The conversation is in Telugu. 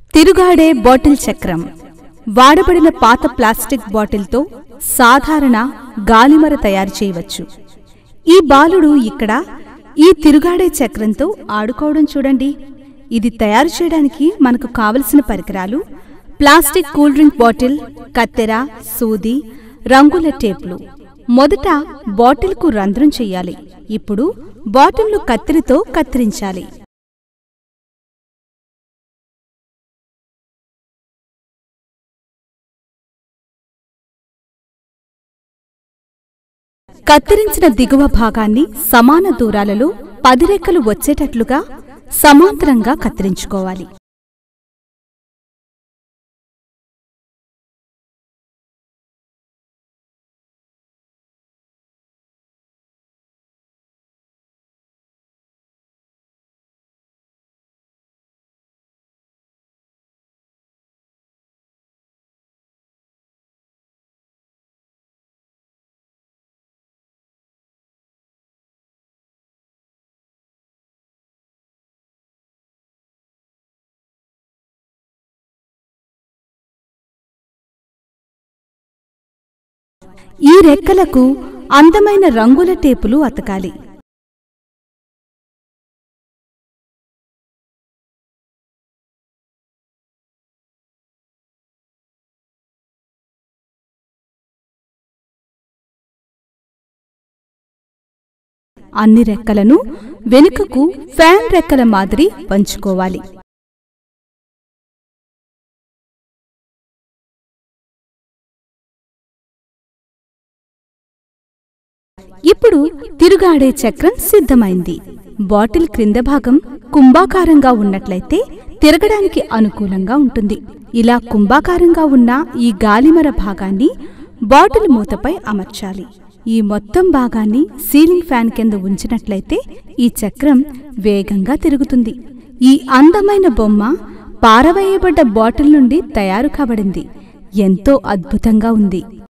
తిరుగాడే బాటిల్ చక్రం వాడబడిన పాత ప్లాస్టిక్ బాటిల్తో సాధారణ గాలిమర తయారు చేయవచ్చు ఈ బాలుడు ఇక్కడ ఈ తిరుగాడే చక్రంతో ఆడుకోవడం చూడండి ఇది తయారు చేయడానికి మనకు కావలసిన పరికరాలు ప్లాస్టిక్ కూల్ డ్రింక్ బాటిల్ కత్తెర సూది రంగుల టేపులు మొదట బాటిల్కు రంధ్రం చెయ్యాలి ఇప్పుడు బాటిల్ను కత్తిరితో కత్తిరించాలి కత్తిరించిన దిగువ భాగాన్ని సమాన దూరాలలో పది రెక్కలు వచ్చేటట్లుగా సమాంతరంగా కత్తిరించుకోవాలి ఈ రెక్కలకు అందమైన రంగుల టేపులు అతకాలి అన్ని రెక్కలను వెనుకకు ఫ్యాన్ రెక్కల మాదిరి వంచుకోవాలి ఇప్పుడు తిరుగాడే చక్రం సిద్ధమైంది బాటిల్ క్రింద భాగం కుంభాకారంగా ఉన్నట్లయితే తిరగడానికి అనుకూలంగా ఉంటుంది ఇలా కుంభాకారంగా ఉన్న ఈ గాలిమర భాగాన్ని బాటిల్ మూతపై అమర్చాలి ఈ మొత్తం భాగాన్ని సీలింగ్ ఫ్యాన్ కింద ఉంచినట్లయితే ఈ చక్రం వేగంగా తిరుగుతుంది ఈ అందమైన బొమ్మ పారవేయబడ్డ బాటిల్ నుండి తయారు కాబడింది ఎంతో అద్భుతంగా ఉంది